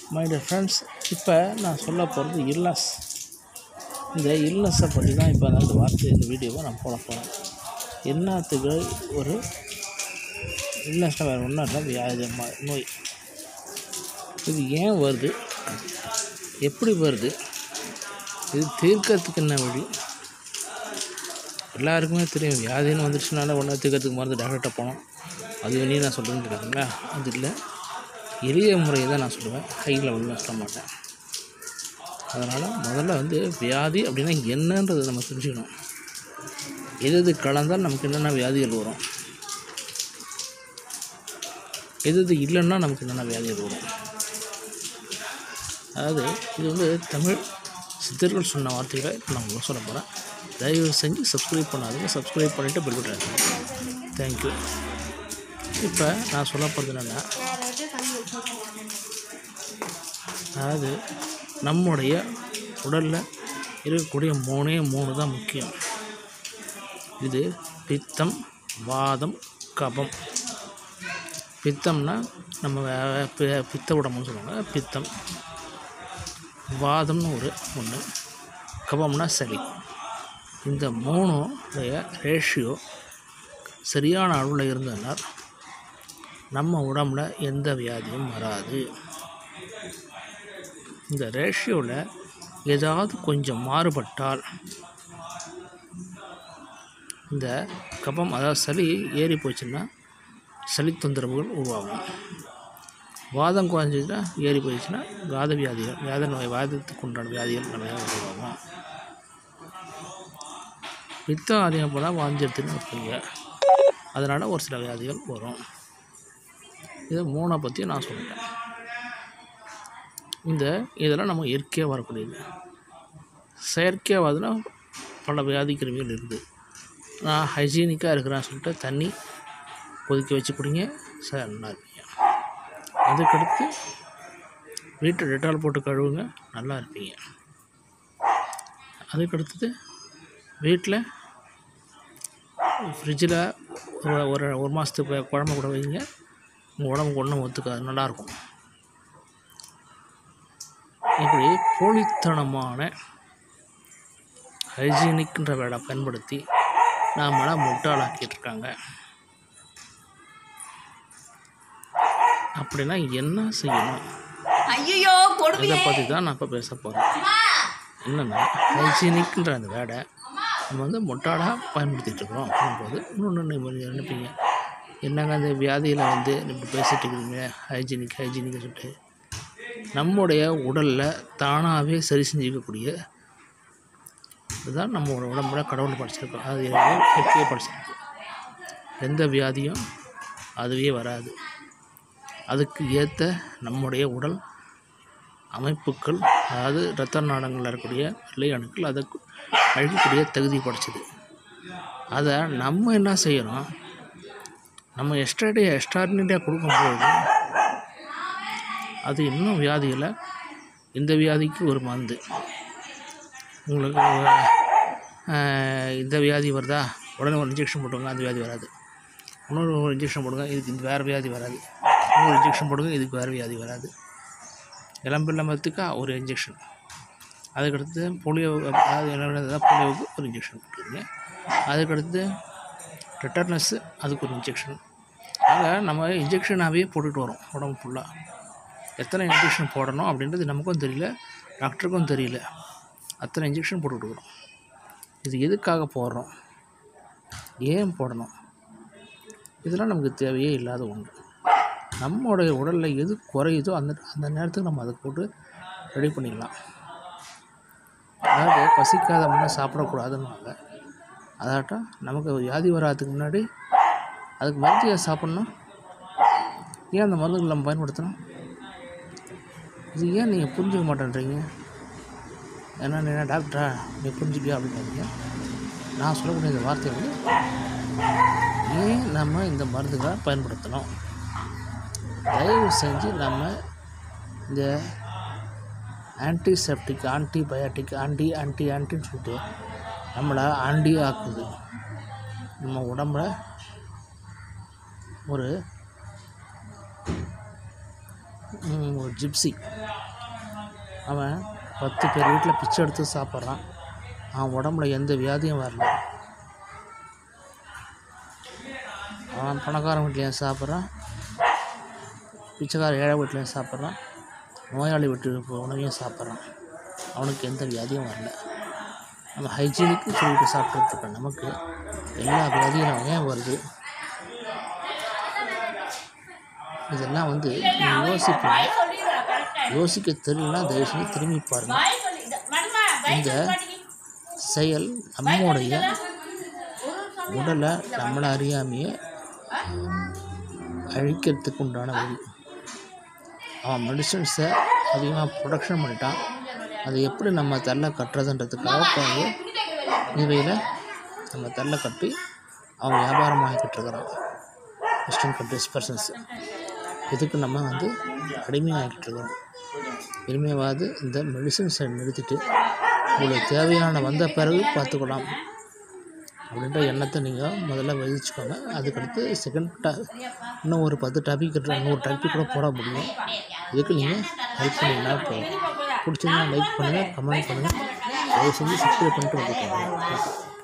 my dear friends இப்போ நான் சொல்ல போகிறது இல்னஸ் இந்த இல்னஸை பற்றி தான் இப்போ நான் இந்த வார்த்தை இந்த வீடியோவை நான் போட போகிறேன் என்னத்துக்கு ஒரு இல்னஸ்னால் வேறு ஒன்றும் இல்லை வியாதி ம- நோய் இது ஏன் வருது எப்படி வருது இது தீர்க்கறதுக்கு என்ன வழி எல்லாருக்குமே தெரியும் வியாதின்னு வந்துருச்சுனால ஒன்றா தீர்க்கறதுக்கு மருந்து டாக்டர்கிட்ட போனோம் அது வெளியே நான் சொல்கிறேன்னு கேட்குறீங்களா அது இல்லை எளிய முறையை தான் நான் சொல்லுவேன் ஹை லெவலில் சொல்ல மாட்டேன் அதனால் முதல்ல வந்து வியாதி அப்படின்னா என்னன்றதை நம்ம தெரிஞ்சுக்கணும் எது எது கலந்தால் நமக்கு என்னென்ன வியாதிகள் வரும் எது எது இல்லைன்னா நமக்கு என்னென்ன வியாதிகள் வரும் அதாவது இது வந்து தமிழ் சித்தர்கள் சொன்ன வார்த்தைகளை இப்போ நான் உங்களுக்கு சொல்ல போகிறேன் தயவு செஞ்சு சப்ஸ்கிரைப் பண்ணாதீங்க சப்ஸ்கிரைப் பண்ணிவிட்டு பெல் பட்டன் தேங்க்யூ இப்போ நான் சொல்ல போகிறது என்னென்னா அதாவது நம்முடைய உடலில் இருக்கக்கூடிய மூணே மூணு தான் முக்கியம் இது பித்தம் வாதம் கபம் பித்தம்னா நம்ம வே- பி- பித்த உடம்புன்னு சொல்லுவாங்க பித்தம் வாதம்னு ஒரு ஒன்று கபம்னா சளி இந்த மூணுடைய ரேஷியோ சரியான அளவில் இருந்ததுன்னா நம்ம உடம்புல எந்த வியாதியும் வராது இந்த ரேஷியோவில் ஏதாவது கொஞ்சம் மாறுபட்டால் இந்த கபம் அதாவது சளி ஏறி போச்சுன்னா சளி தொந்தரவுகள் உருவாகும் வாதம் குறைஞ்சிச்சுன்னா ஏறி போயிடுச்சுன்னா வாத வியாதிகள் வேத நோய் வாதத்துக்கு உண்டான வியாதிகள் நிறையா உருவாகும் பித்தம் அதிகம் போனால் வாந்தி எடுத்துன்னு வைப்பீங்க அதனால் ஒரு சில வியாதிகள் வரும் இது மூணை பற்றி நான் சொல்லிட்டேன் இந்த இதெல்லாம் நம்ம இயற்கையாக வரக்கூடியது செயற்கையாக வருதுன்னா பல வியாதி கிருமிகள் இருக்குது நான் ஹைஜீனிக்காக இருக்கிறேன்னு சொல்லிட்டு தண்ணி கொதிக்க வச்சு குடிங்க சார் நல்லா இருப்பீங்க அதுக்கடுத்து வீட்டை டெட்டால் போட்டு கழுவுங்க நல்லா இருப்பீங்க அதுக்கடுத்தது வீட்டில் ஃப்ரிட்ஜில் ஒரு ஒரு ஒரு மாதத்துக்கு குழம்பு கூட வைங்க உங்கள் உடம்புக்கு ஒன்றும் ஒத்துக்காது நல்லாயிருக்கும் இப்படி போலித்தனமான ஹைஜீனிக்ன்ற வேலை பயன்படுத்தி நாமளை முட்டாளாக்கிட்டு இருக்காங்க அப்படின்னா என்ன செய்யணும் ஐயோ கொடுமை இதை பற்றி தான் நான் இப்போ பேச போகிறேன் என்னென்னா ஹைஜீனிக்ன்ற அந்த வேடை நம்ம வந்து முட்டாளாக பயன்படுத்திகிட்டு இருக்கிறோம் அப்படின்போது இன்னொன்று நீங்கள் நினைப்பீங்க என்னங்க அந்த வியாதியில் வந்து இப்படி பேசிகிட்டு இருக்கிறீங்க ஹைஜீனிக் ஹைஜீனிக் சொல்லிட்டு நம்முடைய உடலில் தானாகவே சரி செஞ்சுக்கக்கூடிய இதுதான் நம்ம உடம்புல கடவுள் படிச்சிருக்கோம் அது இயற்கையை படிச்சிருக்கு எந்த வியாதியும் அதுவே வராது அதுக்கு ஏற்ற நம்முடைய உடல் அமைப்புகள் அதாவது இரத்த நாடங்களில் இருக்கக்கூடிய வெள்ளை அணுக்கள் அதை அழிக்கக்கூடிய தகுதி படைச்சது அதை நம்ம என்ன செய்யணும் நம்ம எக்ஸ்ட்ராடே எக்ஸ்ட்ராடினரியாக கொடுக்கும்போது அது இன்னும் வியாதிகளை இந்த வியாதிக்கு ஒரு மருந்து உங்களுக்கு ஆஹ், இந்த வியாதி வருதா உடனே ஒரு இன்ஜெக்ஷன் போட்டுங்க அந்த வியாதி வராது இன்னொரு ஒரு இன்ஜெக்ஷன் போடுங்க இதுக்கு இந்த வேறு வியாதி வராது இன்னொரு இன்ஜெக்ஷன் போடுங்க இதுக்கு வேறு வியாதி வராது இளம்பிள்ளம்பத்துக்கு ஒரு இன்ஜெக்ஷன் அதுக்கடுத்து போலியோ அதாவது என்ன போலியோவுக்கு ஒரு இன்ஜெக்ஷன் போட்டுருங்க அதுக்கடுத்து டெட்டர்னஸ்ஸு அதுக்கு ஒரு இன்ஜெக்ஷன் ஆக நம்ம இன்ஜெக்ஷனாகவே போட்டுட்டு வரோம் உடம்பு ஃபுல்லாக எத்தனை இன்ஜெக்ஷன் போடணும் அப்படின்றது நமக்கும் தெரியல டாக்டருக்கும் தெரியல அத்தனை இன்ஜெக்ஷன் போட்டுட்டு வரோம் இது எதுக்காக போடுறோம் ஏன் போடணும் இதெல்லாம் நமக்கு தேவையே இல்லாத ஒன்று நம்மளுடைய உடலில் எது குறையுதோ அந்த அந்த நேரத்துக்கு நம்ம அதை போட்டு ரெடி பண்ணிக்கலாம் அதாவது பசிக்காத முன்னே சாப்பிடக்கூடாதுன்னுவாங்க அதாட்டம் நமக்கு வியாதி வராதுக்கு முன்னாடி அதுக்கு மருந்து ஏன் சாப்பிட்ணும் ஏன் அந்த மருந்துகள் நம்ம பயன்படுத்தணும் இது ஏன் நீங்கள் புரிஞ்சுக்க மாட்டேன்றீங்க ஏன்னா நீ என்ன டாக்டரா நீ புரிஞ்சுப்பியா அப்படின்றீங்க நான் சொல்லக்கூடிய இந்த வார்த்தை வந்து ஏன் நம்ம இந்த மருந்துகளை பயன்படுத்தணும் தயவு செஞ்சு நம்ம இந்த ஆன்டிசெப்டிக் ஆன்டிபயோட்டிக் ஆன்டி ஆன்டி ஆன்டின்னு சொல்லிட்டு நம்மளை ஆண்டி ஆக்குது நம்ம உடம்புல ஒரு ம், ஒரு ஜிப்சி அவன் பத்து பேர் வீட்டில் பிச்சை எடுத்து சாப்பிட்றான் அவன் உடம்புல எந்த வியாதியும் வரல அவன் பணக்காரன் வீட்லேயும் சாப்பிட்றான் பிச்சைக்கார ஏழை வீட்லேயும் சாப்பிட்றான் நோயாளி வீட்டு உணவையும் சாப்பிட்றான் அவனுக்கு எந்த வியாதியும் வரல நம்ம ஹைஜீனிக்கு சொல்லிட்டு சாப்பிட்டுட்டு இருக்க நமக்கு எல்லா வியாதியும் ஏன் வருது இதெல்லாம் வந்து நீங்கள் யோசிப்பீங்க யோசிக்க தெரியலனா தயவு செஞ்சு திரும்பி பாருங்க இந்த செயல் நம்முடைய உடலை நம்மளை அறியாமையே அழிக்கிறதுக்கு உண்டான வழி அவன் மெடிசன்ஸை அதிகமாக ப்ரொடக்ஷன் பண்ணிட்டான் அதை எப்படி நம்ம தள்ள கட்டுறதுன்றதுக்காக உட்காந்து இவையில் நம்ம தள்ள கட்டி அவன் வியாபாரம் ஆகிக்கிட்டு இருக்கிறான் வெஸ்டர்ன் கண்ட்ரிஸ் பர்சன்ஸ் இதுக்கு நம்ம வந்து அடிமையாகிட்டு இருக்கிறோம் இனிமேவாவது இந்த மெடிசன்ஸை நிறுத்திட்டு உங்களுக்கு தேவையான வந்த பிறகு பார்த்துக்கலாம் அப்படின்ற எண்ணத்தை நீங்கள் முதல்ல விதிச்சுக்கோங்க அதுக்கடுத்து செகண்ட் டா இன்னும் ஒரு பத்து டாபிக் நூறு டாபிக் கூட போட முடியும் இதுக்கு நீங்கள் ஹெல்ப் பண்ணிங்கன்னா போதும் பிடிச்சிருந்தா லைக் பண்ணுங்கள் கமெண்ட் பண்ணுங்கள் தயவு செஞ்சு சப்ஸ்கிரைப் பண்ணிட்டு வந்துக்கோங்க